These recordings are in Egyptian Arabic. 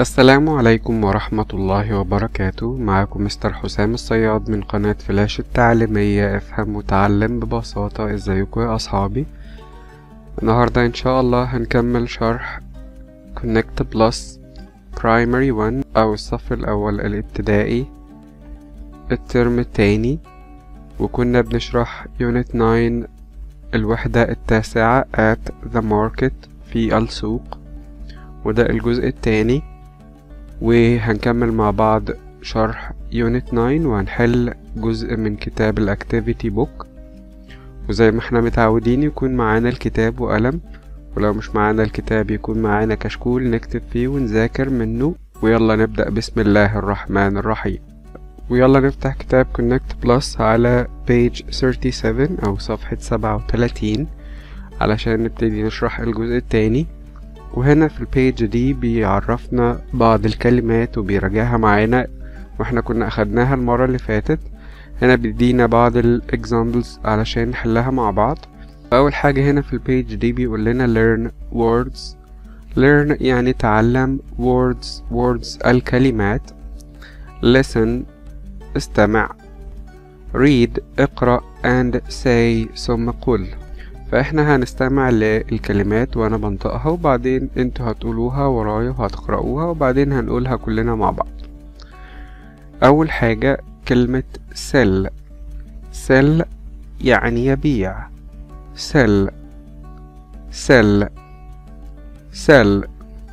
السلام عليكم ورحمة الله وبركاته معكم مستر حسام الصياد من قناة فلاش التعليمية افهم وتعلم ببساطة ازيكم يا اصحابي النهاردة ان شاء الله هنكمل شرح Connect Plus Primary 1 او الصف الاول الابتدائي الترم التاني وكنا بنشرح Unit 9 الوحدة التاسعة at the market في السوق وده الجزء التاني وهنكمل مع بعض شرح يونت 9 وهنحل جزء من كتاب الاكتيفيتي بوك وزي ما احنا متعودين يكون معانا الكتاب وقلم ولو مش معانا الكتاب يكون معانا كشكول نكتب فيه ونذاكر منه ويلا نبدأ بسم الله الرحمن الرحيم ويلا نفتح كتاب Connect Plus على page 37 أو صفحة 37 علشان نبتدي نشرح الجزء التاني وهنا في البيج دي بيعرفنا بعض الكلمات وبيراجعها معانا واحنا كنا اخدناها المرة اللي فاتت هنا بيدينا بعض الاكزامبلز علشان نحلها مع بعض اول حاجة هنا في البيج دي بيقول لنا learn words learn يعني تعلم words words الكلمات listen استمع read اقرأ and say ثم قل فاحنا هنستمع للكلمات وانا بنطقها وبعدين انتوا هتقولوها ورايا وهتقرأوها وبعدين هنقولها كلنا مع بعض اول حاجة كلمة سل سل يعني يبيع سل سل سل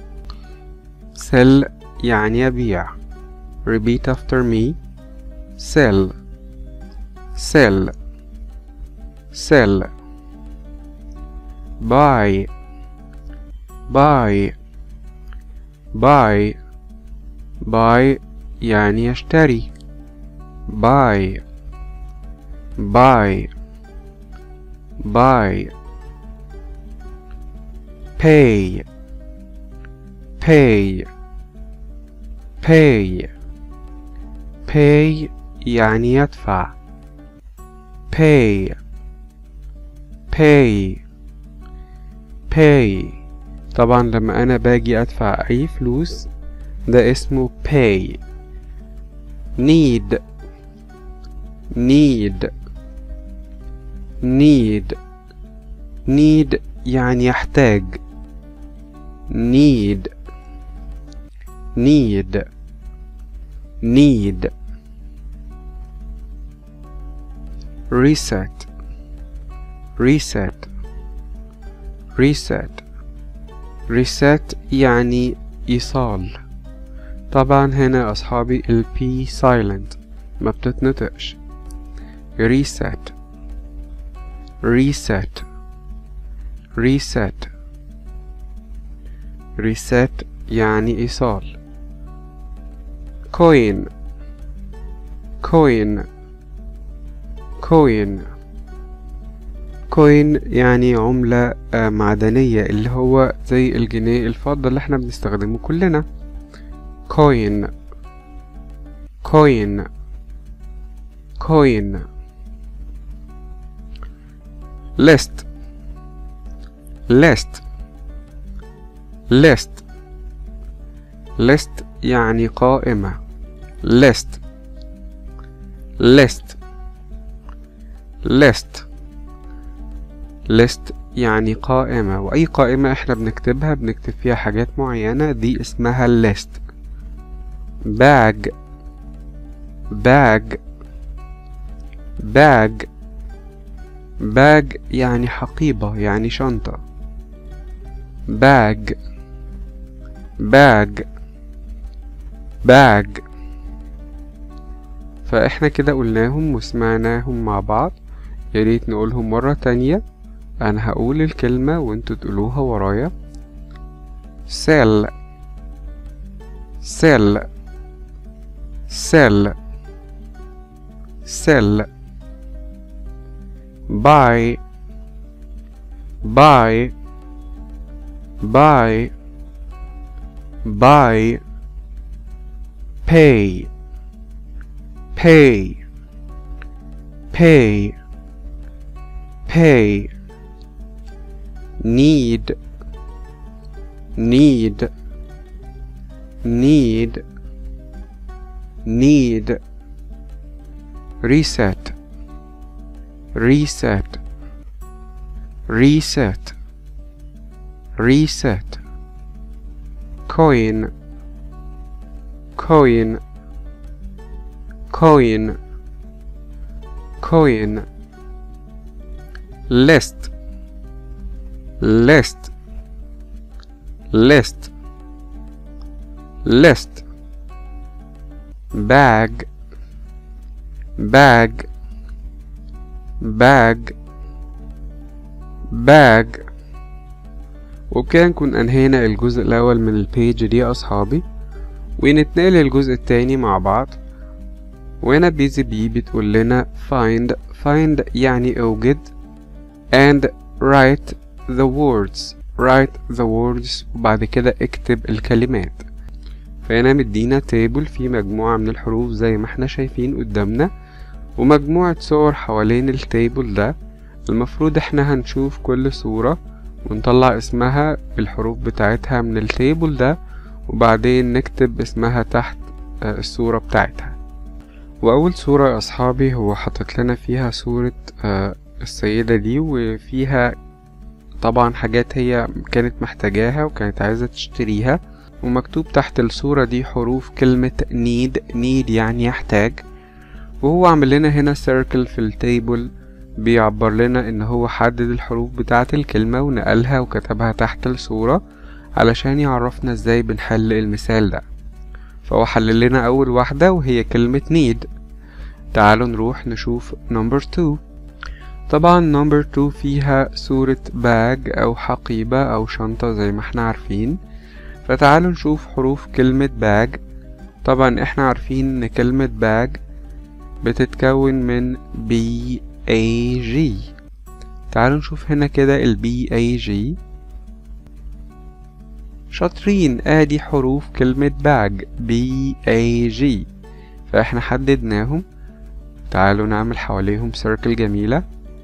سل يعني يبيع repeat after me sell sell sell buy buy buy buy يعني يشتري buy buy buy pay pay pay pay يعني يدفع pay pay pay طبعا لما انا باجي ادفع اي فلوس ده اسمه pay need need need need يعني يحتاج need need need reset reset reset reset يعني إيصال طبعا هنا أصحابي ال P silent ما بتتنطقش reset reset reset reset يعني إيصال coin coin coin كوين يعني عملة معدنية اللي هو زي الجنيه الفضة اللي احنا بنستخدمه كلنا كوين كوين كوين list list list list يعني قائمة list list list list يعني قائمة وأي قائمة احنا بنكتبها بنكتب فيها حاجات معينة دي اسمها list bag bag bag bag يعني حقيبة يعني شنطة bag bag bag فاحنا كده قلناهم وسمعناهم مع بعض ياريت نقولهم مرة تانية أنا هقول الكلمة وانتوا تقولوها ورايا sell sell sell sell buy buy buy buy pay pay pay pay need need need need reset reset reset reset coin coin coin coin list list list list bag bag bag bag وبكده نكون أنهينا الجزء الأول من البيج دي يا أصحابي ونتنقل للجزء التاني مع بعض وهنا بيزي بي بتقول لنا find find يعني اوجد and write the words write the words وبعد كده اكتب الكلمات فهنا مدينا تيبل فيه مجموعة من الحروف زي ما احنا شايفين قدامنا ومجموعة صور حوالين التيبل ده المفروض احنا هنشوف كل صورة ونطلع اسمها بالحروف بتاعتها من التيبل ده وبعدين نكتب اسمها تحت الصورة بتاعتها وأول صورة يا أصحابي هو حاطط لنا فيها صورة السيدة دي وفيها طبعا حاجات هي كانت محتاجاها وكانت عايزة تشتريها ومكتوب تحت الصورة دي حروف كلمة need need يعني يحتاج وهو عامل لنا هنا circle في التيبل بيعبر لنا ان هو حدد الحروف بتاعة الكلمة ونقلها وكتبها تحت الصورة علشان يعرفنا ازاي بنحل المثال ده فهو حلل لنا اول واحدة وهي كلمة need تعالوا نروح نشوف number two طبعا number two فيها صورة باج او حقيبة او شنطة زي ما احنا عارفين فتعالوا نشوف حروف كلمة باج طبعا احنا عارفين ان كلمة باج بتتكون من B A G تعالوا نشوف هنا كده ال B A G شاطرين ادي حروف كلمة باج B A G فاحنا حددناهم تعالوا نعمل حواليهم سيركل جميلة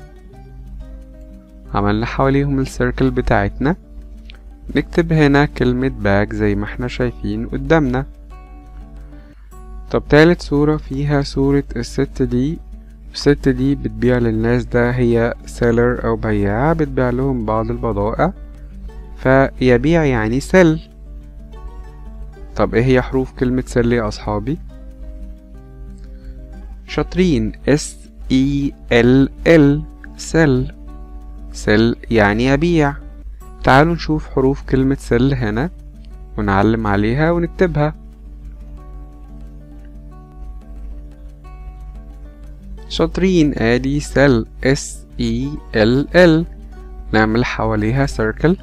عملنا حواليهم السيركل بتاعتنا نكتب هنا كلمة باج زي ما احنا شايفين قدامنا طب تالت صورة فيها صورة الست دي الست دي بتبيع للناس ده هي سيلر أو بياع بتبيع لهم بعض البضائع فيبيع يعني سل طب ايه هي حروف كلمة سل يا أصحابي؟ شاطرين S E L L سل سل يعني يبيع تعالوا نشوف حروف كلمة سل هنا ونعلم عليها ونكتبها شاطرين ادي سل S E L L نعمل حواليها circle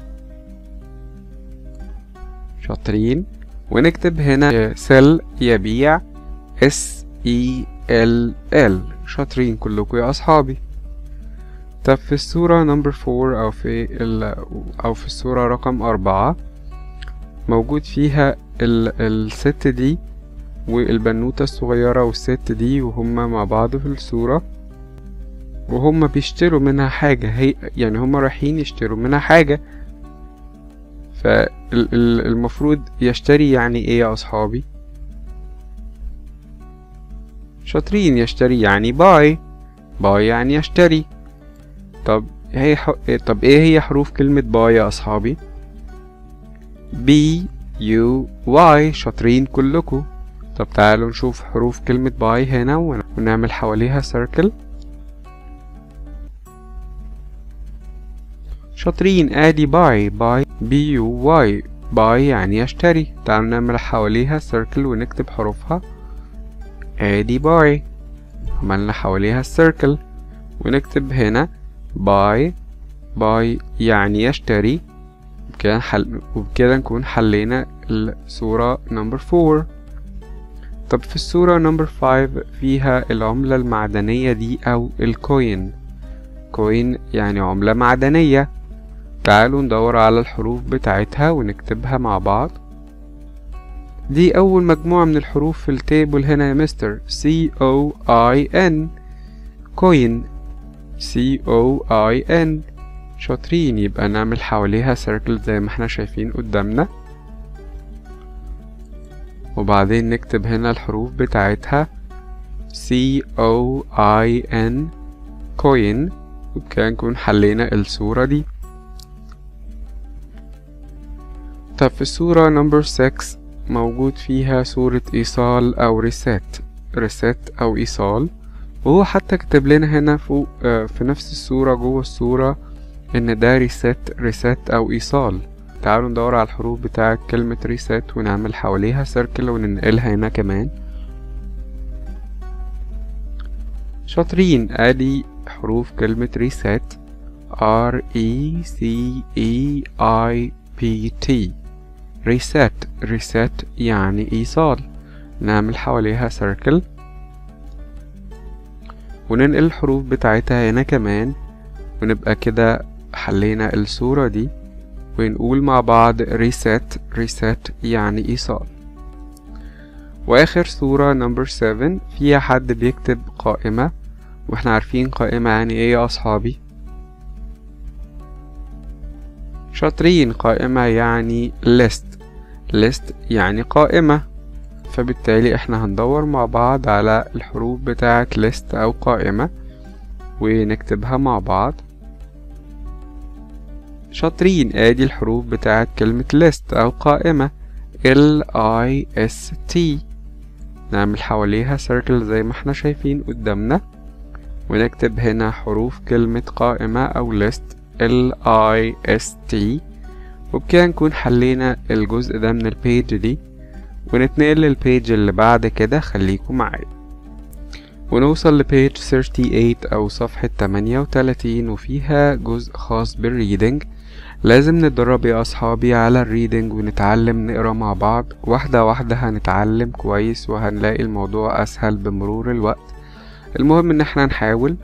شاطرين ونكتب هنا سل يبيع S E L L شاطرين كلكم يا أصحابي طب في الصورة نمبر فور أو في ال أو في الصورة رقم أربعة موجود فيها ال الست دي والبنوتة الصغيرة والست دي وهما مع بعض في الصورة وهما بيشتروا منها حاجة هي يعني هما رايحين يشتروا منها حاجة فالمفروض يشتري يعني ايه يا أصحابي شاطرين يشتري يعني باي باي يعني يشتري طب هي ح... طب ايه هي حروف كلمة باي يا أصحابي بي يو واي شاطرين كلكم طب تعالوا نشوف حروف كلمة باي هنا ونعمل حواليها سيركل شاطرين ادي باي باي بي يو واي باي يعني يشتري تعالوا نعمل حواليها سيركل ونكتب حروفها ادي باي عملنا حواليها السيركل ونكتب هنا باي باي يعني يشتري وبكده حل... وبكده نكون حلينا الصورة نمبر فور طب في الصورة نمبر فايف فيها العملة المعدنية دي أو الكوين كوين يعني عملة معدنية تعالوا ندور على الحروف بتاعتها ونكتبها مع بعض دي أول مجموعة من الحروف في التيبل هنا يا مستر C O I N كوين C O I N شاطرين يبقى نعمل حواليها سيركل زي ما احنا شايفين قدامنا وبعدين نكتب هنا الحروف بتاعتها C O I N coin وبكده نكون حلينا الصورة دي طب في الصورة نمبر 6 موجود فيها صورة إيصال أو ريسات ريسات أو إيصال وهو حتى كتب لنا هنا فوق آه، في نفس الصورة جوه الصورة إن ده ريسات ريسات أو إيصال تعالوا ندور على الحروف بتاعة كلمة ريسات ونعمل حواليها سيركل وننقلها هنا كمان شاطرين ادي حروف كلمة ريسات R E C E I P T ريسات ريسات يعني إيصال نعمل حواليها سيركل وننقل الحروف بتاعتها هنا كمان ونبقى كده حلينا الصورة دي ونقول مع بعض ريسات ريسات يعني إيصال وآخر صورة نمبر 7 فيها حد بيكتب قائمة واحنا عارفين قائمة يعني ايه يا أصحابي شاطرين قائمة يعني list list يعني قائمة فبالتالي احنا هندور مع بعض على الحروف بتاعة list أو قائمة ونكتبها مع بعض شاطرين ادي الحروف بتاعة كلمة list أو قائمة L I S T نعمل حواليها circle زي ما احنا شايفين قدامنا ونكتب هنا حروف كلمة قائمة أو list L I S T وبكده نكون حلينا الجزء ده من البيج دي ونتنقل للبيج اللي بعد كده خليكم معايا ونوصل لبيج 38 أو صفحة 38 وفيها جزء خاص بالريدنج لازم نتدرب يا أصحابي على الريدنج ونتعلم نقرا مع بعض واحدة واحدة هنتعلم كويس وهنلاقي الموضوع أسهل بمرور الوقت المهم إن احنا نحاول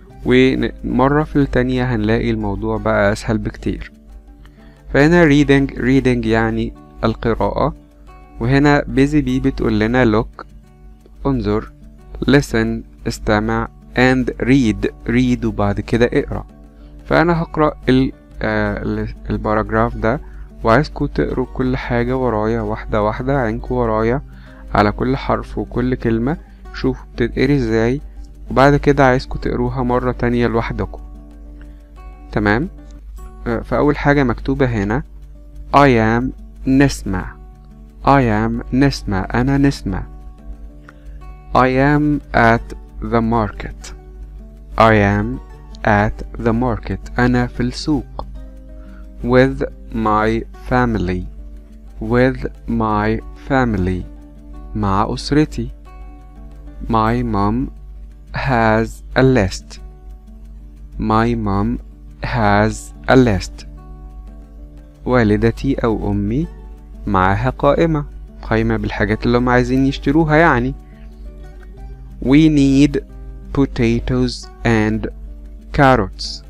ومرة في التانية هنلاقي الموضوع بقى أسهل بكتير فهنا reading reading يعني القراءة وهنا busy bee بتقول لنا look انظر listen استمع and read read وبعد كده اقرأ فأنا هقرأ ال آه الباراجراف ده وعايزكوا تقروا كل حاجة ورايا واحدة واحدة عينكوا ورايا على كل حرف وكل كلمة شوفوا بتتقري ازاي وبعد كده عايزكوا تقروها مرة تانية لوحدكم تمام آه فأول حاجة مكتوبة هنا I am نسمة I am نسمة أنا نسمة I am at the market I am at the market أنا في السوق with my family with my family مع أسرتي my mom has a list my mom has a list والدتي أو أمي معاها قائمة قائمة بالحاجات اللي هم عايزين يشتروها يعني we need potatoes and carrots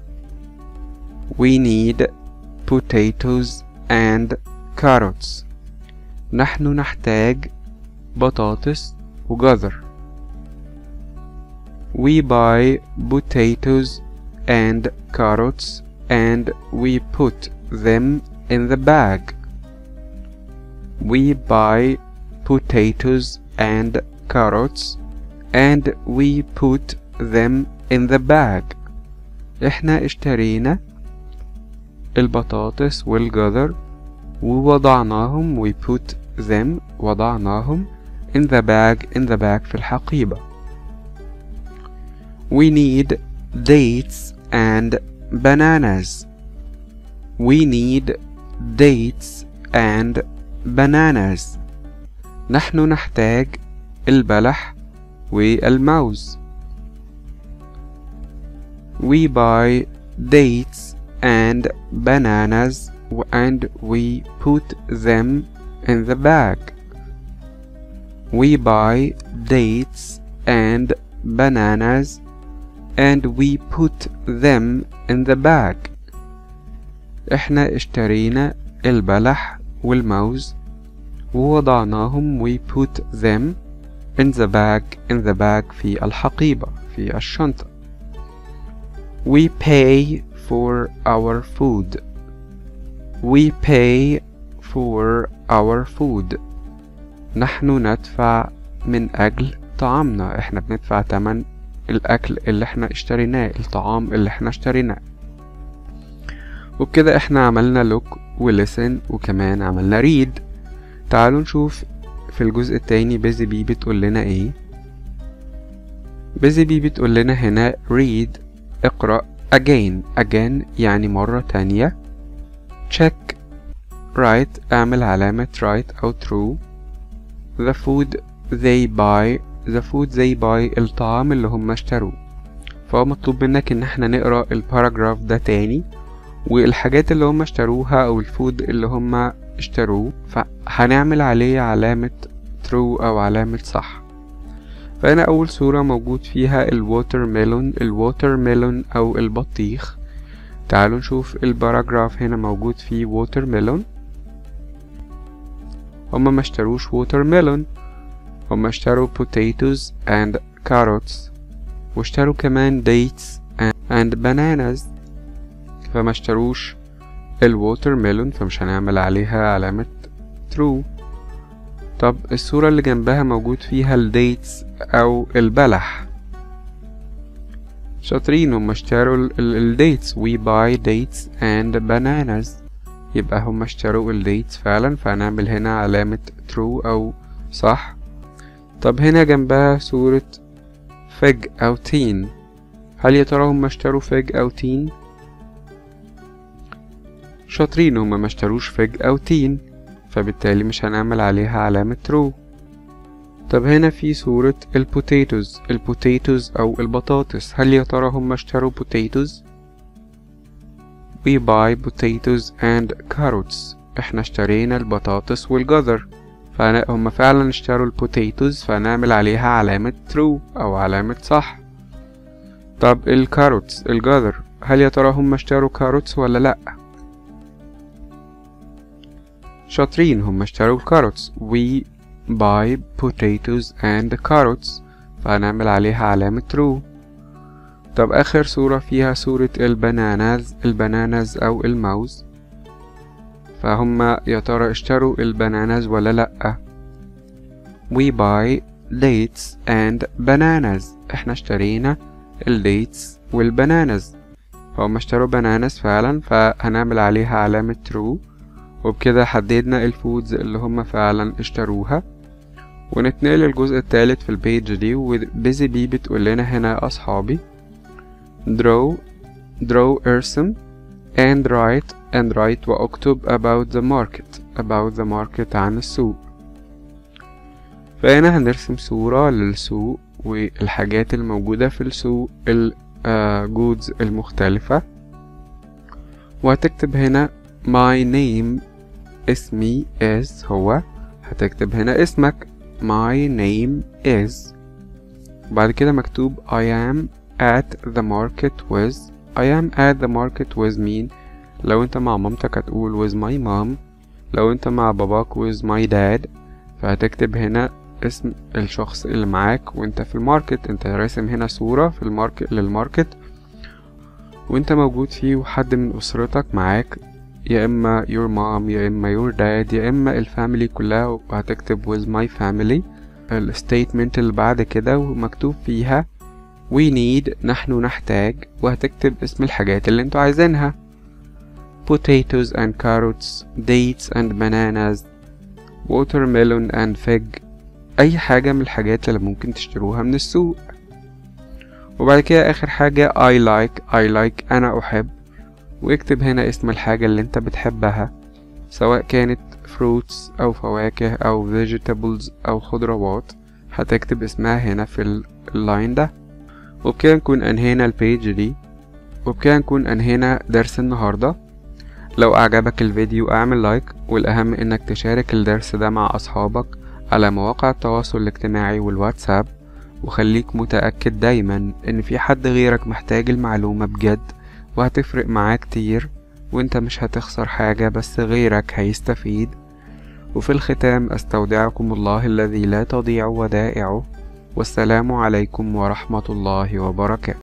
we need potatoes and carrots نحن نحتاج بطاطس وجزر we buy potatoes and carrots and we put them in the bag we buy potatoes and carrots and we put them in the bag احنا اشترينا البطاطس والجزر ووضعناهم we put them وضعناهم in the bag in the bag في الحقيبة we need dates and bananas we need dates and bananas نحن نحتاج البلح والموز we buy dates and bananas and we put them in the bag we buy dates and bananas and we put them in the bag احنا اشترينا البلح والموز ووضعناهم we put them in the bag in the bag في الحقيبة في الشنطة we pay for our food we pay for our food نحن ندفع من أجل طعامنا احنا بندفع تمن الأكل اللي احنا اشتريناه الطعام اللي احنا اشتريناه وبكده احنا عملنا look ولسن وكمان عملنا read تعالوا نشوف في الجزء التاني بيزي بي بتقول لنا ايه بيزي بي بتقول لنا هنا read اقرأ again again يعني مرة تانية check right اعمل علامة right أو true the food they buy the food they buy الطعام اللي هم اشتروه فهو مطلوب منك ان احنا نقرأ الباراجراف ده تاني والحاجات اللي هم اشتروها او الفود اللي هم اشتروه فهنعمل عليه علامة true او علامة صح فهنا اول صورة موجود فيها الووتر ميلون الووتر ميلون او البطيخ تعالوا نشوف الباراجراف هنا موجود فيه ووتر ميلون هما ما اشتروش ووتر ميلون هما اشتروا potatoes and carrots واشتروا كمان dates and bananas فما اشتروش الووتر ميلون فمش هنعمل عليها علامة true طب الصورة اللي جنبها موجود فيها الديتس أو البلح شاطرين هم اشتروا الديتس we buy dates and bananas يبقى هم اشتروا الديتس فعلا فهنعمل هنا علامة true أو صح طب هنا جنبها صورة فج أو تين هل يا ترى هم اشتروا فج أو تين؟ شاطرين هما ما اشتروش فج أو تين فبالتالي مش هنعمل عليها علامة true طب هنا في صورة البوتيتوز البوتيتوز أو البطاطس هل يا ترى هم اشتروا potatoes؟ We buy potatoes and carrots احنا اشترينا البطاطس والجزر فهم فعلا اشتروا البوتيتوز فنعمل عليها علامة true أو علامة صح طب الكاروتس الجزر هل يا ترى هم اشتروا كاروتس ولا لأ؟ شاطرين هم اشتروا الكاروتس we buy potatoes and carrots فهنعمل عليها علامة true طب آخر صورة فيها صورة البناناز البناناز أو الموز فهم يا ترى اشتروا البناناز ولا لأ we buy dates and bananas احنا اشترينا الديتس والبنانز فهم اشتروا بنانز فعلا فهنعمل عليها علامة true وبكده حددنا الفودز اللي هم فعلا اشتروها ونتنقل للجزء الثالث في البيج دي وبيزي بي بتقول لنا هنا أصحابي draw draw ارسم and write and write واكتب about the market about the market عن السوق فهنا هنرسم صورة للسوق والحاجات الموجودة في السوق الجودز المختلفة وهتكتب هنا my name اسمي is هو هتكتب هنا اسمك my name is بعد كده مكتوب I am at the market with I am at the market with مين لو انت مع مامتك هتقول with my mom لو انت مع باباك with my dad فهتكتب هنا اسم الشخص اللي معاك وانت في الماركت انت راسم هنا صورة في الماركت للماركت وانت موجود فيه وحد من اسرتك معاك يا اما your mom يا اما your dad يا اما الفاميلي كلها وهتكتب with my family الستيتمنت اللي بعد كده ومكتوب فيها we need نحن نحتاج وهتكتب اسم الحاجات اللي انتوا عايزينها potatoes and carrots dates and bananas watermelon and fig اي حاجة من الحاجات اللي ممكن تشتروها من السوق وبعد كده اخر حاجة I like I like انا احب واكتب هنا اسم الحاجة اللي انت بتحبها سواء كانت fruits او فواكه او vegetables او خضروات هتكتب اسمها هنا في اللاين ده وبكده نكون انهينا البيج دي وبكده نكون انهينا درس النهاردة لو اعجبك الفيديو اعمل لايك والاهم انك تشارك الدرس ده مع اصحابك على مواقع التواصل الاجتماعي والواتساب وخليك متأكد دايما ان في حد غيرك محتاج المعلومة بجد وهتفرق معاه كتير وانت مش هتخسر حاجة بس غيرك هيستفيد وفي الختام استودعكم الله الذي لا تضيع ودائعه والسلام عليكم ورحمة الله وبركاته